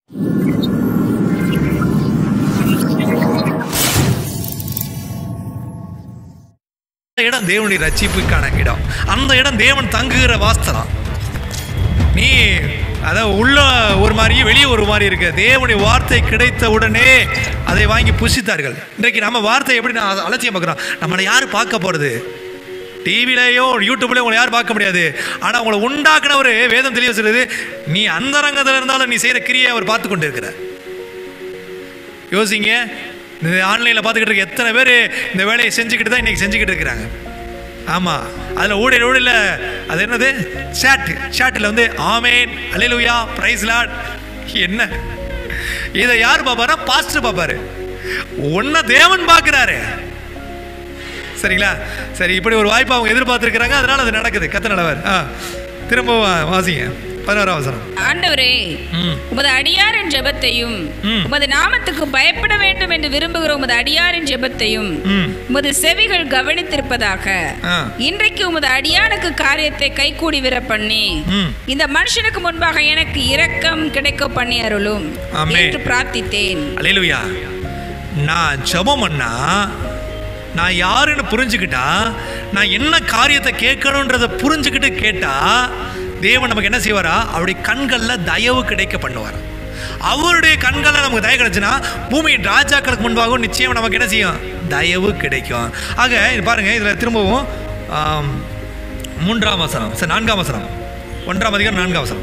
அந்த இடம் தேவனுடைய ரட்சிப்புக்கான இடம் அந்த இடம் தேவன் தங்குகிற வாஸ்தலம் நீ அதாவது உள்ள ஒரு மாதிரியும் வெளியே ஒரு மாதிரி இருக்கு தேவனுடைய வார்த்தை கிடைத்த உடனே அதை வாங்கி புசித்தார்கள் இன்றைக்கு நம்ம வார்த்தை எப்படி நான் அலட்சியம் பார்க்குறோம் நம்மளை யார் பார்க்க போகிறது டிவிலையோ யூடியூப்லையோ உங்களை யாரும் பார்க்க முடியாது ஆனால் உங்களை உண்டாக்குனவர் வேதம் தெளிவ சொல்லுது நீ அந்த ரங்கத்தில் இருந்தாலும் நீ செய்கிற கிரியை அவர் பார்த்து கொண்டு இருக்கிற யோசிங்க இந்த ஆன்லைனில் பார்த்துக்கிட்டு இருக்க எத்தனை பேர் இந்த வேலையை செஞ்சுக்கிட்டு தான் இன்றைக்கி செஞ்சுக்கிட்டு இருக்கிறாங்க ஆமாம் அதில் ஊழியர் ஊழியில் அது என்னது ஷாட் ஷாட்டில் வந்து ஆமேன் அலையலுயா பிரைஸ் லாட் என்ன இதை யார் பார்ப்பாரா பாஸ்டர் பார்ப்பாரு ஒன்றை தேவன் பார்க்குறாரு சரிங்களா சரி இப்படி ஒரு வாய்ப்பு அவங்க எதிர்பார்த்துருக்குறாங்க அதனால அது நடக்குது கத்த நடவர் ஆ திரும்ப வா- வாசிங்க பதினோராம் அவசரம் ஆண்டவரே ம் உமது அடியாரின் ஜெபத்தையும் ம். உமது நாமத்துக்கு பயப்பட வேண்டும் என்று விரும்புகிற உமது அடியாரின் ஜெபத்தையும் ம் உமது செவிகள் கவனித்திருப்பதாக ஆ. இன்றைக்கு உமது அடியானுக்கு காரியத்தை கைகூடி விர பண்ணி ம் இந்த மனுஷனுக்கு முன்பாக எனக்கு இரக்கம் கிடைக்க பண்ணி அருளும் ஆமென். என்று பிரார்த்தித்தேன் அலையலுயா நான் ஜெபம் பண்ணா நான் யாருன்னு புரிஞ்சுக்கிட்டா நான் என்ன காரியத்தை கேட்கணுன்றதை புரிஞ்சுக்கிட்டு கேட்டா தேவன் நமக்கு என்ன செய்வாரா அவருடைய கண்களில் தயவு கிடைக்க பண்ணுவார் அவருடைய கண்களில் நமக்கு தயவு கிடைச்சுன்னா பூமியின் ராஜாக்களுக்கு முன்பாகவும் நிச்சயம் நமக்கு என்ன செய்யும் தயவு கிடைக்கும் ஆக இது பாருங்க இதில் திரும்பவும் ஆம், மூன்றாம் வசனம் சரி நான்காம் வசனம் ஒன்றாம் அதிகாரம் நான்காம் வசனம்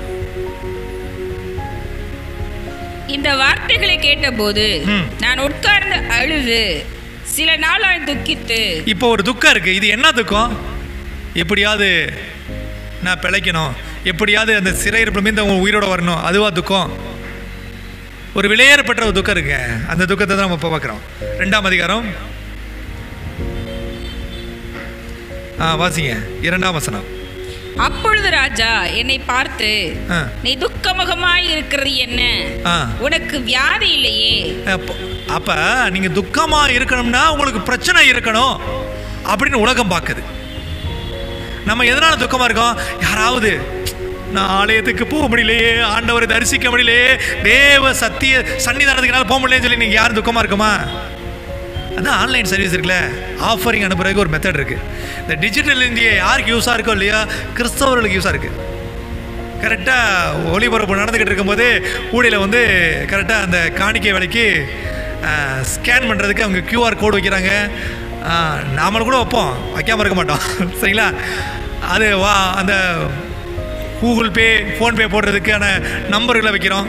இந்த வார்த்தைகளை கேட்டபோது ம். நான் உட்கார்ந்து அழுது சில நாளாய் துக்கித்து இப்போ ஒரு துக்கம் இருக்கு இது என்ன துக்கம் எப்படியாவது நான் பிழைக்கணும் எப்படியாவது அந்த சிறையிருப்பிலிருந்து அவங்க உயிரோட வரணும் அதுவா துக்கம் ஒரு விலையேறப்பட்ட ஒரு துக்கம் இருக்கு அந்த துக்கத்தை தான் நம்ம இப்போ பார்க்குறோம் ரெண்டாம் அதிகாரம் ஆ வாசிங்க இரண்டாம் வசனம் அப்பொழுது ராஜா என்னை பார்த்து ஆ நீ துக்கமுகமாய் இருக்கிறது என்ன ஆ உனக்கு வியாதி இல்லையே அப்போ அப்போ நீங்கள் துக்கமாக இருக்கணும்னா உங்களுக்கு பிரச்சனை இருக்கணும் அப்படின்னு உலகம் பார்க்குது நம்ம எதனால துக்கமாக இருக்கோம் யாராவது நான் ஆலயத்துக்கு போக முடியலையே ஆண்டவரை தரிசிக்க முடியலையே தேவ சத்திய சன்னிதானத்துக்குனால போக முடியலன்னு சொல்லி நீங்கள் யாரும் துக்கமாக இருக்குமா அதான் ஆன்லைன் சர்வீஸ் இருக்குல்ல ஆஃபரிங் அனுப்புறதுக்கு ஒரு மெத்தட் இருக்குது இந்த டிஜிட்டல் இந்தியா யாருக்கு யூஸாக இருக்கோ இல்லையா கிறிஸ்தவர்களுக்கு யூஸாக இருக்குது கரெக்டாக ஒளிபரப்பு நடந்துக்கிட்டு இருக்கும்போது ஊழியில் வந்து கரெக்டாக அந்த காணிக்கை வேலைக்கு ஸ்கேன் பண்ணுறதுக்கு அவங்க கியூஆர் கோடு வைக்கிறாங்க நாமளும் கூட வைப்போம் வைக்காமல் இருக்க மாட்டோம் சரிங்களா அது வா அந்த கூகுள் பே ஃபோன்பே போடுறதுக்கான நம்பர்களை வைக்கிறோம்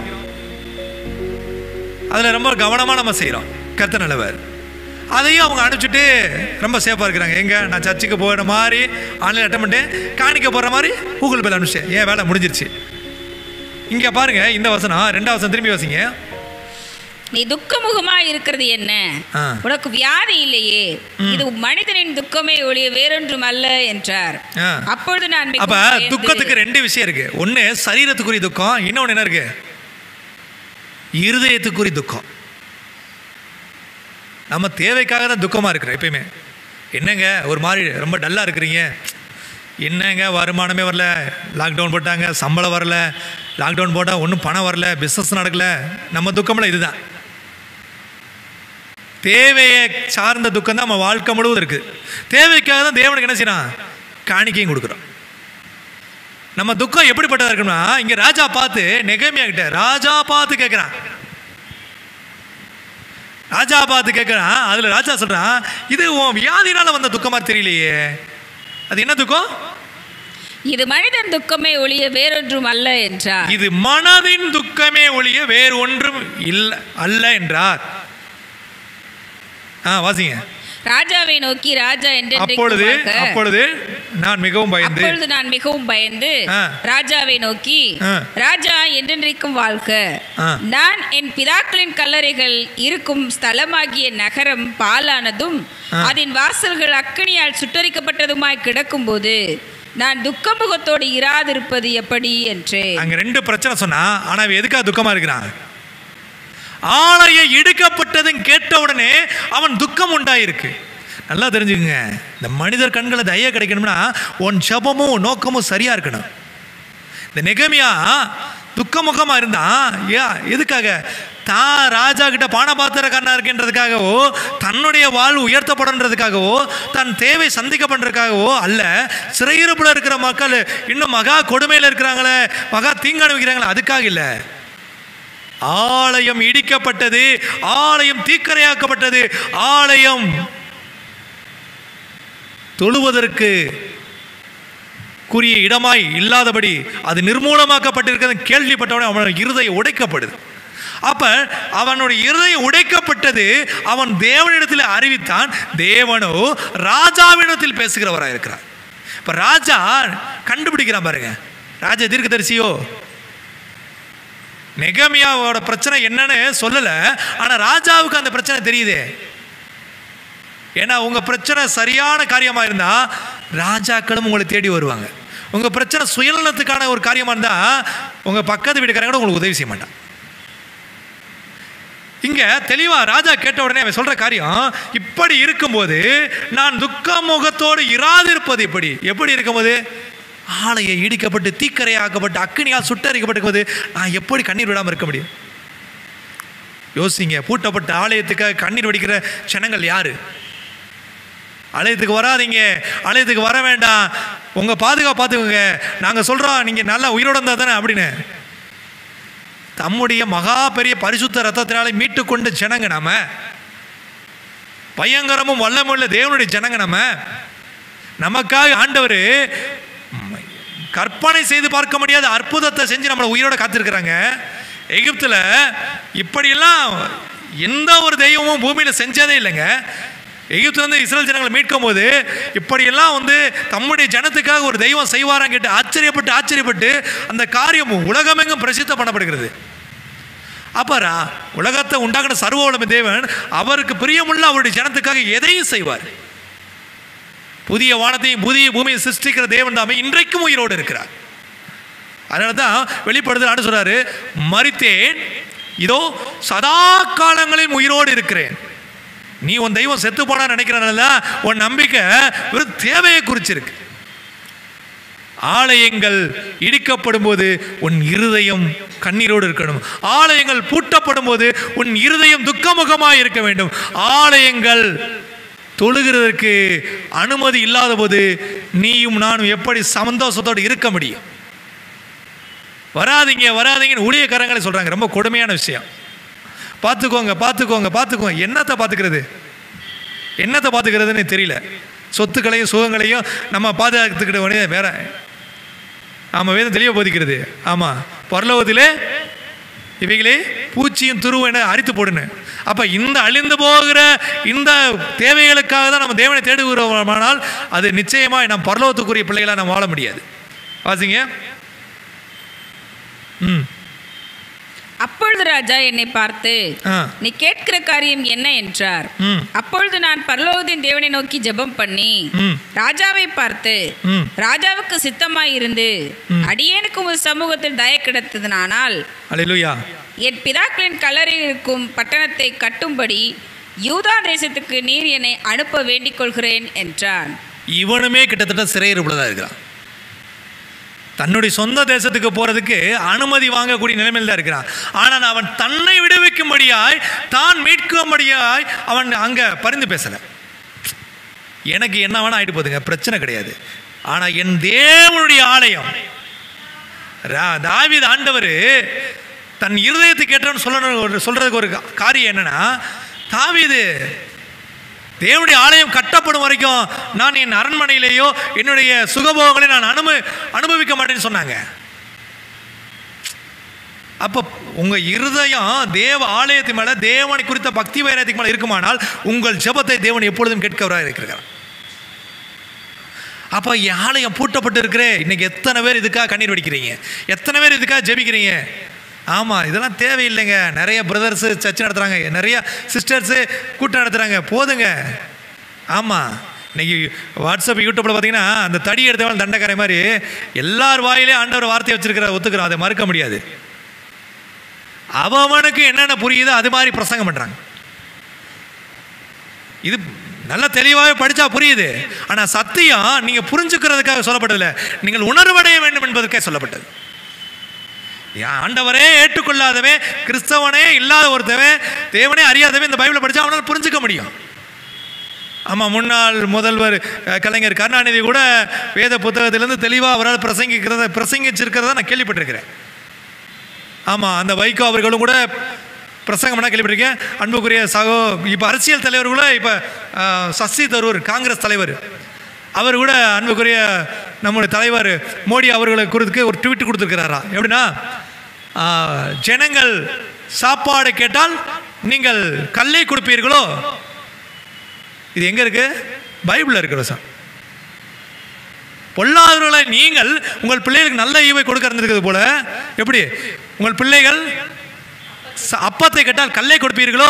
அதில் ரொம்ப கவனமாக நம்ம செய்கிறோம் கத்த நல்லவர் அதையும் அவங்க அனுப்பிச்சிட்டு ரொம்ப சேஃபாக இருக்கிறாங்க எங்கே நான் சர்ச்சுக்கு போகிற மாதிரி ஆன்லைன் அட்டன் பண்ணிட்டேன் காணிக்க போகிற மாதிரி கூகுள் பேல அனுப்பிச்சேன் ஏன் வேலை முடிஞ்சிருச்சு இங்கே பாருங்க இந்த வசனம் ரெண்டாவது வசனம் திரும்பி வாசிங்க நீ துக்கமுகமாய் இருக்கிறது என்ன ஆ. உனக்கு வியாதி இல்லையே இது மனிதனின் துக்கமே ஒழிய வேறொன்றும் அல்ல என்றார் ஆ. அப்பொழுது நான் மிகவும் அப்போ பயந்து, துக்கத்துக்கு ரெண்டு விஷயம் இருக்கு ஒன்று சரீரத்துக்குரிய துக்கம் இன்னொன்று என்ன இருக்கு இருதயத்துக்குரிய துக்கம் நம்ம தேவைக்காக தான் துக்கமாக இருக்கிறோம் எப்பயுமே என்னங்க ஒரு மாதிரி ரொம்ப டல்லாக இருக்கிறீங்க என்னங்க வருமானமே வரல லாக்டவுன் போட்டாங்க சம்பளம் வரல லாக்டவுன் போட்டால் ஒன்றும் பணம் வரல பிஸ்னஸ் நடக்கல நம்ம துக்கம்ல இதுதான் தேவையை சார்ந்த துக்கம் தான் நம்ம வாழ்க்கை முழுவதும் இருக்குது தேவைக்காக தான் தேவனுக்கு என்ன செய்யறான் காணிக்கையும் கொடுக்குறோம் நம்ம துக்கம் எப்படிப்பட்டதா இருக்குன்னா இங்க ராஜா பார்த்து நெகமியா கிட்ட ராஜா பார்த்து கேட்குறான் ராஜா பார்த்து கேட்குறான் அதுல ராஜா சொல்றான் இது உன் வியாதினால வந்த துக்கமா தெரியலையே அது என்ன துக்கம் இது மனிதன் துக்கமே ஒழிய வேறொன்றும் அல்ல என்றார் இது மனதின் துக்கமே ஒழிய வேறு ஒன்றும் இல்ல அல்ல என்றார் ஆ வாசிங்க ராஜாவை நோக்கி ராஜா அப்பொழுது என்றென்றைக்கும் அப்பொழுது நான் மிகவும் பயந்து அப்பொழுது நான் மிகவும் பயந்து ஆ. ராஜாவை நோக்கி ஆ. ராஜா என்றென்றைக்கும் வாழ்க ஆ. நான் என் பிதாக்களின் கல்லறைகள் இருக்கும் ஸ்தலமாகிய நகரம் பாலானதும் ஆ. அதன் வாசல்கள் அக்கினியால் சுட்டரிக்கப்பட்டதுமாய் கிடக்கும்போது நான் துக்கமுகத்தோடு இராதிருப்பது எப்படி என்று அங்க ரெண்டு பிரச்சனை சொன்னா ஆனா இவன் எதுக்காக துக்கமா இருக்கிறான் ஆலய இடுக்கப்பட்டதும் கேட்ட உடனே அவன் துக்கம் உண்டாயிருக்கு நல்லா தெரிஞ்சுக்குங்க இந்த மனிதர் கண்களை தய கிடைக்கணும்னா உன் ஜபமும் நோக்கமும் சரியா இருக்கணும் இந்த நெகமியா துக்கமுகமா இருந்தான் ஏன் எதுக்காக தான் ராஜா கிட்ட பானபாத்திரக்காரனா இருக்கின்றதுக்காகவோ தன்னுடைய வாழ்வு உயர்த்தப்படுன்றதுக்காகவோ தன் தேவை சந்திக்கப்படுறதுக்காகவோ அல்ல சிறையிருப்புல இருக்கிற மக்கள் இன்னும் மகா கொடுமையில் இருக்கிறாங்களே மகா தீங்கு அனுபவிக்கிறாங்களே அதுக்காக இல்லை ஆலயம் இடிக்கப்பட்டது ஆலயம் தீக்கரையாக்கப்பட்டது ஆலயம் தொழுவதற்கு குறிய இடமாய் இல்லாதபடி அது நிர்மூலமாக்கப்பட்டிருக்கிறது கேள்விப்பட்டவனே அவன் இருதயம் உடைக்கப்படுது அப்ப அவனுடைய இருதயம் உடைக்கப்பட்டது அவன் தேவனிடத்தில் அறிவித்தான் தேவனோ ராஜாவினிடத்தில் பேசுகிறவராக இருக்கிறார் இப்ப ராஜா கண்டுபிடிக்கிறான் பாருங்க ராஜா தீர்க்கதரிசியோ நெகமியாவோட பிரச்சனை என்னன்னு சொல்லல ஆனா ராஜாவுக்கு அந்த பிரச்சனை தெரியுதே ஏன்னா உங்க பிரச்சனை சரியான காரியமா இருந்தா ராஜாக்களும் உங்களை தேடி வருவாங்க உங்க பிரச்சனை சுயநலத்துக்கான ஒரு காரியமா இருந்தா உங்க பக்கத்து வீட்டுக்காரங்க கூட உங்களுக்கு உதவி செய்ய மாட்டான் இங்க தெளிவா ராஜா கேட்ட உடனே அவன் சொல்ற காரியம் இப்படி இருக்கும்போது நான் துக்க முகத்தோடு இராதிருப்பது எப்படி எப்படி இருக்கும்போது ஆலையை இடிக்கப்பட்டு தீக்கரையாக்கப்பட்டு அக்கினியால் சுட்டரிக்கப்பட்டு போது நான் எப்படி கண்ணீர் விடாமல் இருக்க முடியும் யோசிங்க பூட்டப்பட்ட ஆலயத்துக்காக கண்ணீர் வடிக்கிற ஜனங்கள் யாரு ஆலயத்துக்கு வராதீங்க ஆலயத்துக்கு வர வேண்டாம் உங்க பாதுகாப்பு பார்த்துக்கோங்க நாங்க சொல்றோம் நீங்க நல்லா உயிரோட இருந்தா தானே அப்படின்னு தம்முடைய மகா பெரிய பரிசுத்த ரத்தத்தினாலே மீட்டு கொண்ட ஜனங்க நாம பயங்கரமும் வல்லமுள்ள தேவனுடைய ஜனங்க நம்ம நமக்காக ஆண்டவர் கற்பனை செய்து பார்க்க முடியாத அற்புதத்தை செஞ்சு நம்மளை உயிரோட காத்திருக்கிறாங்க எகிப்தில் இப்படியெல்லாம் எந்த ஒரு தெய்வமும் பூமியில் செஞ்சதே இல்லைங்க எகிப்துலேருந்து இஸ்ரேல் ஜனங்களை மீட்கும் போது இப்படியெல்லாம் வந்து தம்முடைய ஜனத்துக்காக ஒரு தெய்வம் செய்வாரான்னு கேட்டு ஆச்சரியப்பட்டு ஆச்சரியப்பட்டு அந்த காரியம் உலகமெங்கும் பிரசித்தம் பண்ணப்படுகிறது அப்பரா உலகத்தை உண்டாக்கின சர்வ வல்லமை தேவன் அவருக்கு பிரியமுள்ள அவருடைய ஜனத்துக்காக எதையும் செய்வார் புதிய வானத்தையும் புதிய பூமியை சிருஷ்டிக்கிற தேவன் தாமே இன்றைக்கும் உயிரோடு இருக்கிறார் அதனால தான் வெளிப்படுதல் ஆண்டு சொல்றாரு மறித்தேன் இதோ சதா காலங்களில் உயிரோடு இருக்கிறேன் நீ உன் தெய்வம் செத்து போனா நினைக்கிறனால உன் நம்பிக்கை வெறும் தேவையை குறிச்சிருக்கு ஆலயங்கள் இடிக்கப்படும் போது உன் இருதயம் கண்ணீரோடு இருக்கணும் ஆலயங்கள் பூட்டப்படும் போது உன் இருதயம் துக்கமுகமாக இருக்க வேண்டும் ஆலயங்கள் தொழுகிறதற்கு அனுமதி இல்லாத போது நீயும் நானும் எப்படி சந்தோஷத்தோடு இருக்க முடியும் வராதீங்க வராதீங்கன்னு ஊழியக்காரங்களே சொல்றாங்க ரொம்ப கொடுமையான விஷயம் பார்த்துக்கோங்க பார்த்துக்கோங்க பார்த்துக்கோங்க என்னத்தை பார்த்துக்கிறது என்னத்தை பார்த்துக்கிறதுன்னு தெரியல சொத்துக்களையும் சுகங்களையும் நம்ம பாதுகாத்துக்கிட்ட உடனே வேற ஆமாம் வேதம் தெளிவாக போதிக்கிறது ஆமாம் பரலோகத்திலே இவைகளே பூச்சியும் துருவும் என அரித்து போடுன்னு அப்போ இந்த அழிந்து போகிற இந்த தேவைகளுக்காக தான் நம்ம தேவனை தேடுகிறோமானால் அது நிச்சயமாக நம் பரலோகத்துக்குரிய பிள்ளைகளாக நம்ம வாழ முடியாது வாசிங்க ம் அப்பொழுது ராஜா என்னை பார்த்து ஆ நீ கேட்கிற காரியம் என்ன என்றார் ம் அப்பொழுது நான் பரலோகத்தின் தேவனை நோக்கி ஜெபம் பண்ணி ம் ராஜாவை பார்த்து ம் ராஜாவுக்கு சித்தமாய் இருந்து அடியேனுக்கு உமது சமூகத்தில் தய கிடைத்ததுனானால் அலையிலுயா என் பிதாக்களின் கல்லறையில் இருக்கும் பட்டணத்தை கட்டும்படி யூதா தேசத்துக்கு நீர் என்னை அனுப்ப வேண்டிக் கொள்கிறேன் என்றான் இவனுமே கிட்டத்தட்ட சிறையிருப்புல தான் இருக்கிறான் தன்னுடைய சொந்த தேசத்துக்கு போறதுக்கு அனுமதி வாங்கக்கூடிய நிலைமையில் தான் இருக்கிறான் ஆனால் அவன் தன்னை விடுவிக்கும்படியாய் தான் மீட்கும்படியாய் அவன் அங்க பரிந்து பேசல எனக்கு என்ன வேணா ஆயிட்டு போகுதுங்க பிரச்சனை கிடையாது ஆனா என் தேவனுடைய ஆலயம் ரா- தாவீது ஆண்டவர் தன் இருதயத்தை கேட்டவன் சொல்லணும் ஒரு சொல்றதுக்கு ஒரு காரியம் என்னன்னா தாவீது தேவனுடைய ஆலயம் கட்டப்படும் வரைக்கும் நான் என் அரண்மனையிலேயோ என்னுடைய சுகபோகங்களை நான் அனுப அனுபவிக்க மாட்டேன்னு சொன்னாங்க அப்போ உங்க இருதயம் தேவ ஆலயத்து மேல தேவனை குறித்த பக்தி வைரத்துக்கு மேல இருக்குமானால் உங்கள் ஜெபத்தை தேவன் எப்பொழுதும் கேட்கவராக இருக்கிறார் அப்போ என் ஆலயம் பூட்டப்பட்டு இருக்கிறே இன்னைக்கு எத்தனை பேர் இதுக்காக கண்ணீர் வடிக்கிறீங்க எத்தனை பேர் இதுக்காக ஜெபிக்கிறீங்க ஆமாம் இதெல்லாம் தேவையில்லைங்க நிறைய பிரதர்ஸு சர்ச் நடத்துகிறாங்க நிறைய சிஸ்டர்ஸு கூட்டம் நடத்துகிறாங்க போதுங்க ஆமாம் இன்னைக்கு வாட்ஸ்அப் யூடியூப்பில் பார்த்தீங்கன்னா அந்த தடி எடுத்தவன் தண்டக்காரை மாதிரி எல்லார் வாயிலே ஆண்டவர் வார்த்தையை வச்சிருக்கிற ஒத்துக்கிறோம் அதை மறுக்க முடியாது அவனுக்கு என்னென்ன புரியுதோ அது மாதிரி பிரசங்கம் பண்ணுறாங்க இது நல்ல தெளிவாகவே படித்தா புரியுது ஆனால் சத்தியம் நீங்கள் புரிஞ்சுக்கிறதுக்காக சொல்லப்பட்டதில்லை நீங்கள் உணர்வடைய வேண்டும் என்பதற்காக சொல்லப்பட்டது ஆண்டவரே ஏற்றுக்கொள்ளாதவன் கிறிஸ்தவனே இல்லாத ஒருத்தவன் தேவனே அறியாதவன் இந்த பைபிளை படிச்சா அவனால் புரிஞ்சுக்க முடியும் ஆமாம் முன்னாள் முதல்வர் அஹ், கலைஞர் கருணாநிதி கூட வேத புத்தகத்திலேருந்து தெளிவாக அவரால் பிரசங்கிக்கிறத பிரசங்கிச்சிருக்கிறத நான் கேள்விப்பட்டிருக்கிறேன் ஆமாம் அந்த வைகோ அவர்களும் கூட பிரசங்கம்னா கேள்விப்பட்டிருக்கேன் அன்புக்குரிய சகோ இப்போ அரசியல் தலைவர் கூட இப்போ சசி தரூர் காங்கிரஸ் தலைவர் அவர் கூட அன்புக்குரிய நம்முடைய தலைவர் மோடி அவர்களை குறித்து ஒரு ட்வீட் கொடுத்துருக்கிறாரா எப்படின்னா ஆஹ், ஜனங்கள் சாப்பாடு கேட்டால் நீங்கள் கல்லை கொடுப்பீர்களோ இது எங்க இருக்கு பைபிள்ல இருக்கிற சார் பொல்லாதவர்களை நீங்கள் உங்கள் பிள்ளைகளுக்கு நல்ல ஈவை கொடுக்க இருந்திருக்கிறது போல எப்படி உங்கள் பிள்ளைகள் ச- அப்பத்தை கேட்டால் கல்லை கொடுப்பீர்களோ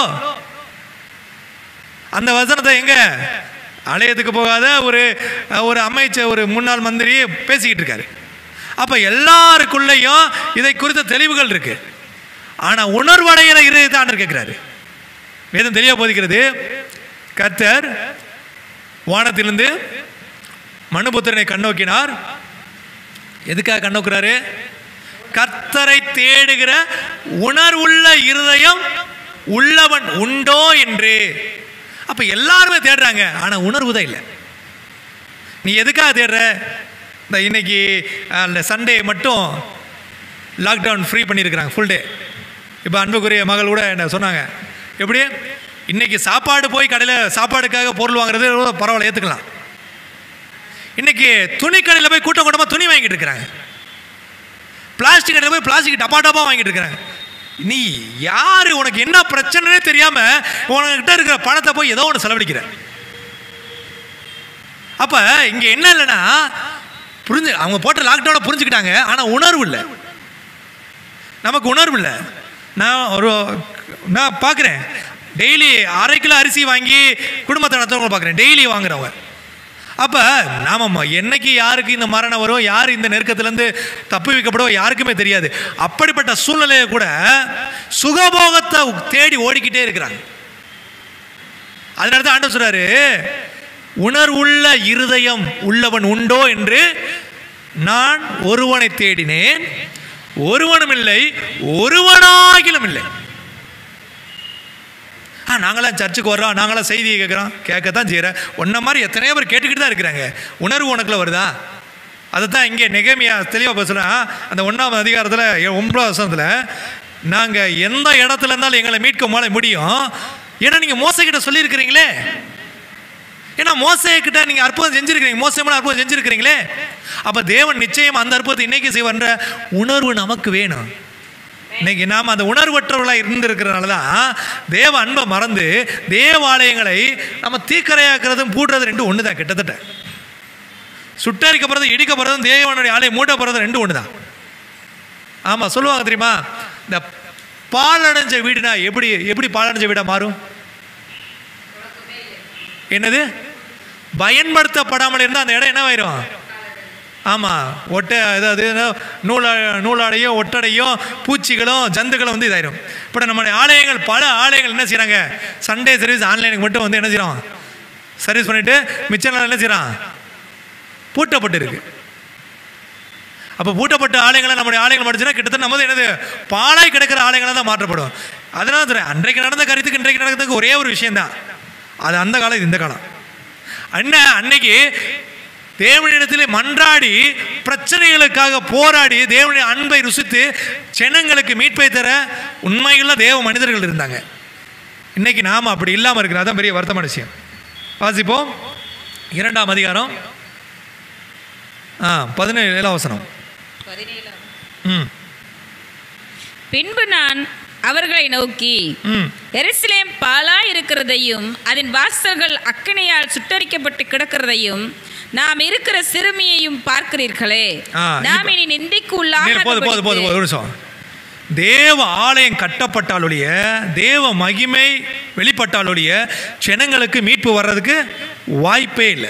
அந்த வசனத்தை எங்க ஆலயத்துக்கு போகாத ஒரு ஒரு அமைச்சர் ஒரு முன்னாள் மந்திரி பேசிக்கிட்டு இருக்காரு அப்ப எல்லாருக்குள்ளேயும் இதை குறித்த தெளிவுகள் இருக்கு ஆனா உணர்வடைகிற இருதயத்தை ஆண்டவர் கேட்கிறாரு வேதம் தெளிவா போதிக்கிறது கர்த்தர் வானத்திலிருந்து மனுபுத்திரனை கண்ணோக்கினார் எதுக்காக கண்ணோக்குறாரு கர்த்தரை தேடுகிற உணர்வுள்ள இருதயம் உள்ளவன் உண்டோ என்று அப்ப எல்லாருமே தேடுறாங்க ஆனா உணர்வு தான் இல்லை நீ எதுக்காக தேடுற இந்த இன்னைக்கு அந்த சண்டே மட்டும் லாக்டவுன் ஃப்ரீ பண்ணியிருக்கிறாங்க ஃபுல் டே இப்போ அன்புக்குரிய மகள் கூட என்ன சொன்னாங்க எப்படி இன்னைக்கு சாப்பாடு போய் கடையில் சாப்பாடுக்காக பொருள் வாங்குறது கூட பரவாயில்ல ஏற்றுக்கலாம் இன்னைக்கு துணி கடையில் போய் கூட்டம் கூட்டமாக துணி வாங்கிட்டு இருக்கிறாங்க பிளாஸ்டிக் கடையில் போய் பிளாஸ்டிக் டப்பா டப்பா வாங்கிட்டு இருக்கிறாங்க நீ யாரு உனக்கு என்ன பிரச்சனைனே தெரியாம உனக்கிட்ட இருக்கிற பணத்தை போய் ஏதோ ஒன்று செலவழிக்கிற அப்ப இங்க என்ன இல்லைன்னா புரிஞ்சு அவங்க போட்ட லாக்டவுனை புரிஞ்சுக்கிட்டாங்க ஆனா உணர்வு இல்லை நமக்கு உணர்வு இல்லை நான் ஒரு நான் பார்க்குறேன் டெய்லி அரை கிலோ அரிசி வாங்கி குடும்பத்தை நடத்துறவங்க பார்க்குறேன் டெய்லி வாங்குறவங்க அப்போ நாம என்னைக்கு யாருக்கு இந்த மரணம் வரும் யார் இந்த நெருக்கத்திலேருந்து தப்பி வைக்கப்படுவோ யாருக்குமே தெரியாது அப்படிப்பட்ட சூழ்நிலையை கூட சுகபோகத்தை தேடி ஓடிக்கிட்டே இருக்கிறாங்க அதனால தான் ஆண்டவர் சொல்றாரு உணர்வுள்ள இருதயம் உள்ளவன் உண்டோ என்று நான் ஒருவனை தேடினேன் ஒருவனும் இல்லை ஒருவனாகிலும் இல்லை ஆ நாங்களாம் சர்ச்சுக்கு வர்றோம் நாங்களாம் செய்தியை கேட்குறோம் கேட்கத்தான் செய்கிறேன் உன்ன மாதிரி எத்தனையோ பேர் கேட்டுக்கிட்டு தான் இருக்கிறாங்க உணர்வு உனக்குள்ள வருதா அதை தான் இங்கே நெகமியா தெளிவாக பேசுகிறேன் அந்த ஒன்றாவது அதிகாரத்தில் ஒன்பதாவது வசனத்தில் நாங்கள் எந்த இடத்துல இருந்தாலும் எங்களை மீட்க மேலே முடியும் ஏன்னா நீங்கள் மோசக்கிட்ட சொல்லியிருக்கிறீங்களே ஏன்னா மோசைக்கிட்ட நீங்கள் அற்புதம் செஞ்சுருக்கிறீங்க மோசமான அற்புதம் செஞ்சுருக்கிறீங்களே அப்போ தேவன் நிச்சயம் அந்த அற்புதத்தை இன்னைக்கு செய்வன்ற உணர்வு நமக்கு வேணும் இன்னைக்கு நாம் அந்த உணர்வற்றவர்களாக இருந்திருக்கிறனால தான் தேவ அன்பை மறந்து தேவாலயங்களை நம்ம தீக்கரையாக்குறதும் பூட்டுறது ரெண்டும் ஒன்று தான் கிட்டத்தட்ட சுட்டரிக்கப்படுறதும் இடிக்கப்படுறதும் தேவனுடைய ஆலயம் மூட்டப்படுறதும் ரெண்டும் ஒன்று தான் ஆமாம் சொல்லுவாங்க தெரியுமா இந்த பாலடைஞ்ச வீடுனா எப்படி எப்படி பாலடைஞ்ச வீடாக மாறும் என்னது பயன்படுத்தப்படாமல் இருந்தால் அந்த இடம் என்னவாயிரும் ஆமாம் ஒட்டை அதாவது நூலா நூலாடையும் ஒட்டடையும் பூச்சிகளும் ஜந்துகளும் வந்து இதாயிரும் இப்போ நம்மளுடைய ஆலயங்கள் பல ஆலயங்கள் என்ன செய்கிறாங்க சண்டே சர்வீஸ் ஆன்லைனுக்கு மட்டும் வந்து என்ன செய்கிறோம் சர்வீஸ் பண்ணிவிட்டு மிச்ச நாள் என்ன செய்கிறான் பூட்டப்பட்டு இருக்கு அப்போ பூட்டப்பட்ட ஆலயங்களை நம்முடைய ஆலயங்கள் படிச்சுன்னா கிட்டத்தட்ட நம்ம என்னது பாழாய் கிடக்கிற ஆலயங்களாக தான் மாற்றப்படும் அதனால சொல்றேன், அன்றைக்கு நடந்த கருத்துக்கு இன்றைக்கு நடக்கிறதுக்கு ஒரே ஒரு விஷயம்தான் அது அந்த காலம் இது இந்த காலம் அண்ணன் அன்னைக்கு தேவனிடத்திலே மன்றாடி பிரச்சனைகளுக்காக போராடி தேவனுடைய அன்பை ருசித்து ஜனங்களுக்கு மீட்பை தர உண்மையுள்ள தேவ மனிதர்கள் இருந்தாங்க இன்னைக்கு நாம் அப்படி இல்லாமல் இருக்கிறோம் அதான் பெரிய வருத்தமான விஷயம் வாசிப்போம் இரண்டாம் அதிகாரம் ஆ பதினேழு வசனம் ம் பின்பு நான் அவர்களை நோக்கி ம் எருசலேம் பாலா இருக்கிறதையும் அதன் வாசல்கள் அக்கினியால் சுட்டரிக்கப்பட்டு கிடக்கிறதையும் நாம் இருக்கிற சிறுமியையும் பார்க்கிறீர்களே ஆ, நாம் இப்ப- இனி நிந்திக்கு நீர் போது போது போது போது ஒரு நிமிஷம் தேவ ஆலயம் கட்டப்பட்டாலுடைய தேவ மகிமை வெளிப்பட்டாலுடைய ஜனங்களுக்கு மீட்பு வர்றதுக்கு வாய்ப்பே இல்லை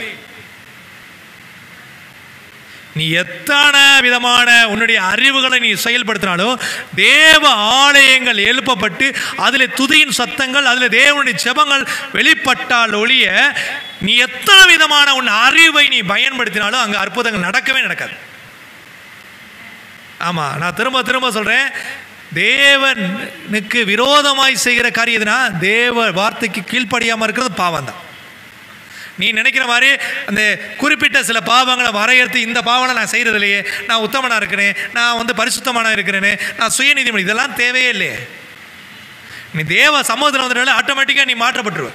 நீ எத்தனை விதமான உன்னுடைய அறிவுகளை நீ செயல்படுத்தினாலும் தேவ ஆலயங்கள் எழுப்பப்பட்டு அதில் துதியின் சத்தங்கள் அதில் தேவனுடைய ஜெபங்கள் வெளிப்பட்டால் ஒழிய நீ எத்தனை விதமான உன் அறிவை நீ பயன்படுத்தினாலும் அங்கே அற்புதங்கள் நடக்கவே நடக்காது ஆமாம் நான் திரும்ப திரும்ப சொல்கிறேன் தேவனுக்கு விரோதமாய் செய்கிற காரியம் எதுனா தேவ வார்த்தைக்கு கீழ்ப்படியாமல் இருக்கிறது பாவம் தான் நீ நினைக்கிற மாதிரி அந்த குறிப்பிட்ட சில பாவங்களை வரையறுத்து இந்த பாவங்களை நான் செய்கிறது இல்லையே நான் உத்தமனாக இருக்கிறேன் நான் வந்து பரிசுத்தமான இருக்கிறேனே நான் சுயநீதிமன்றம் இதெல்லாம் தேவையே இல்லையே நீ தேவ சமூகத்தில் வந்துட்டால ஆட்டோமேட்டிக்காக நீ மாற்றப்பட்டுருவ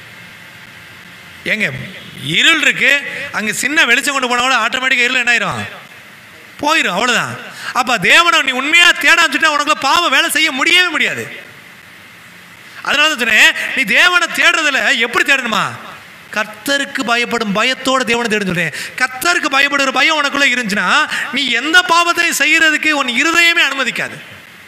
ஏங்க இருள் இருக்கு அங்கே சின்ன வெளிச்சம் கொண்டு போனா கூட ஆட்டோமேட்டிக்காக இருள் என்ன ஆயிரும் போயிடும் அவ்வளோதான் அப்போ தேவனை நீ உண்மையாக தேட ஆரம்பிச்சுட்டா உனக்குள்ள பாவம் வேலை செய்ய முடியவே முடியாது அதனால தான் சொன்னேன் நீ தேவனை தேடுறதுல எப்படி தேடணுமா கர்த்தருக்கு பயப்படும் பயத்தோட தேவனை தேடுன்னு சொல்றேன் கர்த்தருக்கு பயப்படுற பயம் உனக்குள்ள இருந்துச்சுன்னா நீ எந்த பாவத்தையும் செய்யறதுக்கு உன் இருதயமே அனுமதிக்காது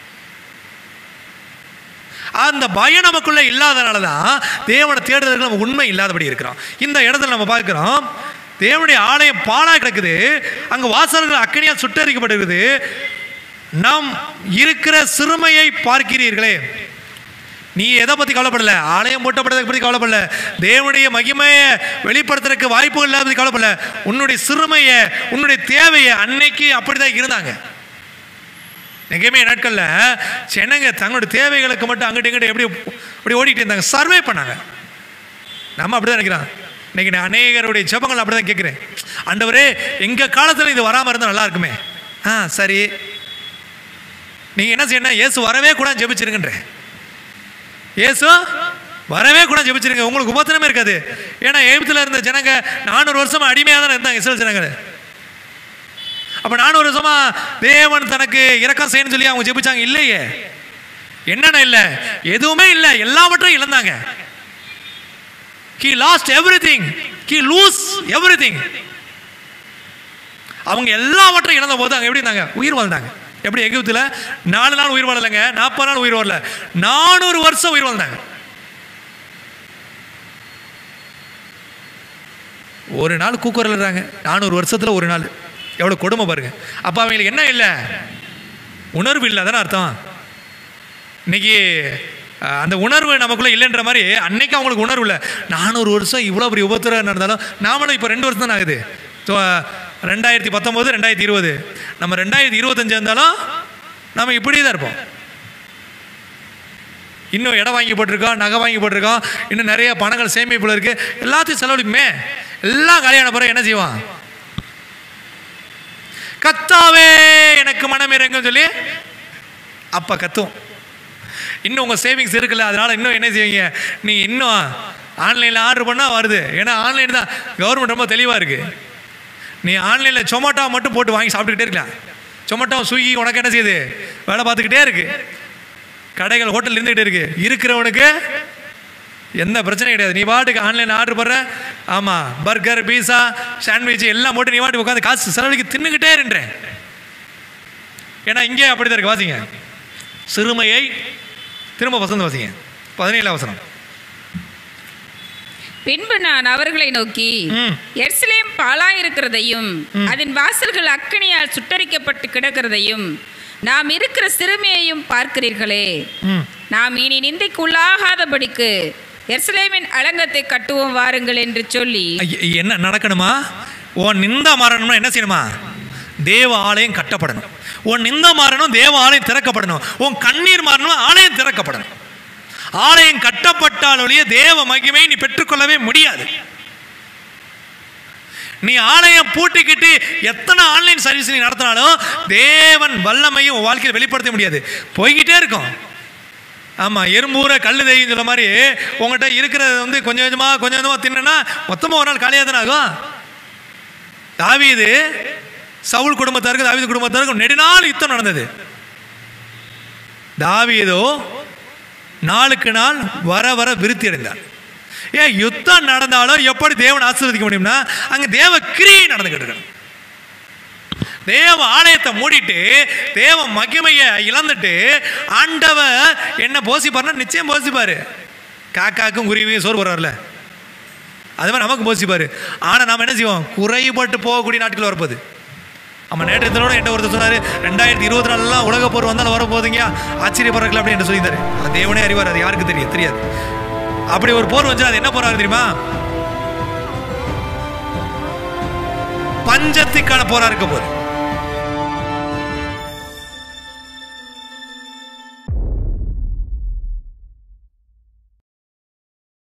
அந்த பயம் நமக்குள்ள இல்லாதனால தான் தேவனை தேடுறதுக்கு நம்ம உண்மை இல்லாதபடி இருக்கிறோம் இந்த இடத்துல நம்ம பார்க்கிறோம் தேவனுடைய ஆலயம் பாழா கிடக்குது அங்க வாசல்கள் அக்கனியால் சுட்டரிக்கப்பட்டிருக்குது நாம் இருக்கிற சிறுமையை பார்க்கிறீர்களே நீ எதை பற்றி கவலைப்படல ஆலயம் போட்டப்பட்டதை பற்றி கவலைப்படல தேவனுடைய மகிமையை வெளிப்படுத்துறதுக்கு வாய்ப்புகள் இல்லாத பத்தி கவலைப்படல உன்னுடைய சிறுமையை உன்னுடைய தேவையை அன்னைக்கு அப்படிதான் இருந்தாங்க எங்கேயுமே நாட்களில் ஜனங்க தங்களுடைய தேவைகளுக்கு மட்டும் அங்கிட்டு இங்கிட்டு எப்படி அப்படி ஓடிட்டு இருந்தாங்க சர்வே பண்ணாங்க நம்ம அப்படிதான் நினைக்கிறோம் இன்னைக்கு நான் அநேகருடைய ஜெபங்கள் அப்படி தான் கேட்குறேன் ஆண்டவரே எங்கள் காலத்தில் இது வராமல் இருந்தால் நல்லா இருக்குமே ஆ சரி நீங்கள் என்ன செய்யணும் இயேசு வரவே கூட ஜெபிச்சிருங்கன்றேன் இயேசு வரவே கூட ஜெபிச்சிருங்க உங்களுக்கு உபத்திரமே இருக்காது ஏன்னா எகிப்தில் இருந்த ஜனங்க நானூறு வருஷமா அடிமையாக தானே இருந்தாங்க இஸ்ரேல் ஜனங்க அப்போ நானூறு வருஷமா தேவன் தனக்கு இரக்கம் செய்யணும்னு சொல்லி அவங்க ஜெபிச்சாங்க இல்லையே என்னென்ன இல்லை எதுவுமே இல்லை எல்லாவற்றையும் இழந்தாங்க he lost everything he lose everything அவங்க எல்லாவற்றையும் இழந்த போது அங்கே எப்படி இருந்தாங்க உயிர் வாழ்ந்தாங்க எப்படி எகிப்தில் நாலு நாள் உயிர் வாழலைங்க நாற்பது நாள் உயிர் வாழல நானூறு வருஷம் உயிர் வாழ்ந்தாங்க ஒரு நாள் கூக்குரல்றாங்க நானூறு வருஷத்தில் ஒரு நாள் எவ்வளோ கொடுமை பாருங்க அப்போ அவங்களுக்கு என்ன இல்லை உணர்வு இல்லை தானே அர்த்தம் இன்னைக்கு அஹ், அந்த உணர்வு நமக்குள்ளே இல்லைன்ற மாதிரி அன்னைக்கு அவங்களுக்கு உணர்வு இல்லை நானூறு வருஷம் இவ்வளோ பெரிய உபத்திரம் நடந்தாலும் நாமளும் இப்போ ரெண்டு வருஷம் தான் ஆகுது ஸோ ரெண்டாயிரத்தி பத்தொம்போது ரெண்டாயிரத்தி இருபது நம்ம ரெண்டாயிரத்தி இருபத்தஞ்சு இருந்தாலும் நம்ம இப்படியே தான் இருப்போம் இன்னும் இடம் வாங்கி போட்டிருக்கோம் நகை வாங்கி போட்டிருக்கோம் இன்னும் நிறைய பணங்கள் சேமிப்புல இருக்கு எல்லாத்தையும் செலவழிக்குமே எல்லாம் கல்யாணம் பிறகு என்ன செய்வான் கத்தாவே எனக்கு மனம் இறங்குன்னு சொல்லி அப்போ கத்தும் இன்னும் உங்கள் சேவிங்ஸ் இருக்குல்ல அதனால் இன்னும் என்ன செய்வீங்க நீங்கள் இன்னும் ஆன்லைனில் ஆர்டர் பண்ணால் வருது ஏன்னா ஆன்லைன் தான் கவர்மெண்ட் ரொம்ப தெளிவாக இருக்குது நீ ஆன்லைனில் சொமேட்டோ மட்டும் போட்டு வாங்கி சாப்பிட்டுக்கிட்டே இருக்கலாம் சொமேட்டோ ஸ்விக்கி உனக்கு என்ன செய்யுது வேலை பார்த்துக்கிட்டே இருக்கு கடைகள் ஹோட்டல் இருந்துக்கிட்டே இருக்கு இருக்கிறவனுக்கு எந்த பிரச்சனையும் கிடையாது நீ பாட்டுக்கு ஆன்லைன் ஆர்டர் பண்ணுற ஆமாம் பர்கர் பீஸா சாண்ட்விச் எல்லாம் போட்டு நீ பாட்டுக்கு உட்காந்து காசு செலவழிக்கு தின்னுக்கிட்டே இருன்றேன் ஏன்னா இங்கே அப்படி தான் இருக்கு வாசிங்க சிறுமையை திரும்ப வசந்த வாசிங்க பதினேழாம் வசனம் பின்பு நான் அவர்களை நோக்கி ம். எருசலேம் பாழாயிருக்கிறதையும் அதன் வாசல்கள் அக்கினியால் சுட்டரிக்கப்பட்டு கிடக்கிறதையும் நாம் இருக்கிற சிறுமியையும் பார்க்கிறீர்களே ம் நாம் இனி நிந்தைக்குள்ளாகாதபடிக்கு எருசலேமின் அலங்கத்தை கட்டுவோம் வாருங்கள் என்று சொல்லி ஐய- என்ன நடக்கணுமா உன் நிந்த மாறணும்னா என்ன செய்யணுமா தேவ ஆலயம் கட்டப்படணும் உன் நிந்த மாறணும் தேவ ஆலயம் திறக்கப்படணும் உன் கண்ணீர் மாறணும் ஆலயம் திறக்கப்படணும் ஆலயம் கட்டப்பட்டால் ஒழிய தேவ மகிமை நீ பெற்றுக்கொள்ளவே முடியாது நீ ஆலயம் பூட்டிக்கிட்டு எத்தனை ஆன்லைன் சர்வீஸ் நீ நடத்தினாலும் தேவன் வல்லமையும் உன் வாழ்க்கையில் வெளிப்படுத்த முடியாது போய்கிட்டே இருக்கும் ஆமாம் எறும்பூரை கல் தேயும் சொல்ல மாதிரி உங்கள்கிட்ட இருக்கிறது வந்து கொஞ்சம் கொஞ்சமாக கொஞ்சம் கொஞ்சமாக தின்னுனா மொத்தமாக ஒரு நாள் காலியாக தானே ஆகும் தாவீது சவுல் குடும்பத்தாருக்கும் தாவீது குடும்பத்தாருக்கும் நெடுநாள் யுத்தம் நடந்தது தாவீதோ நாளுக்கு நாள் வர வர விருத்தி அடைந்தார் ஏன் யுத்தம் நடந்தாலும் எப்படி தேவன் ஆசீர்வதிக்க முடியும்னா அங்கே தேவ கிரியை நடந்துக்கிட்டு இருக்கணும் தேவ ஆலயத்தை மூடிட்டு தேவ மகிமையை இழந்துட்டு ஆண்டவர் என்ன போசிப்பார்னா நிச்சயம் போசிப்பாரு காக்காக்கும் குருவியும் சோறு போடுறாருல அது மாதிரி நமக்கு போசிப்பாரு ஆனால் நாம் என்ன செய்வோம் குறைபட்டு போகக்கூடிய நாட்கள் வரப்போகுது நம்ம நேற்று தினோட என்கிட்ட ஒருத்தர் சொன்னார் ரெண்டாயிரத்தி இருபத்தி நாலுலாம் உலக போர் வந்தாலும் வரப்போகுதுங்க ஆச்சரியப்படுறதுல அப்படி என்று சொல்லியிருந்தாரு அது தேவனே அறிவார் அது யாருக்கு தெரியும் தெரியாது அப்படி ஒரு போர் வந்துச்சு அது என்ன போறாரு தெரியுமா பஞ்சத்துக்கான போரா இருக்க போகுது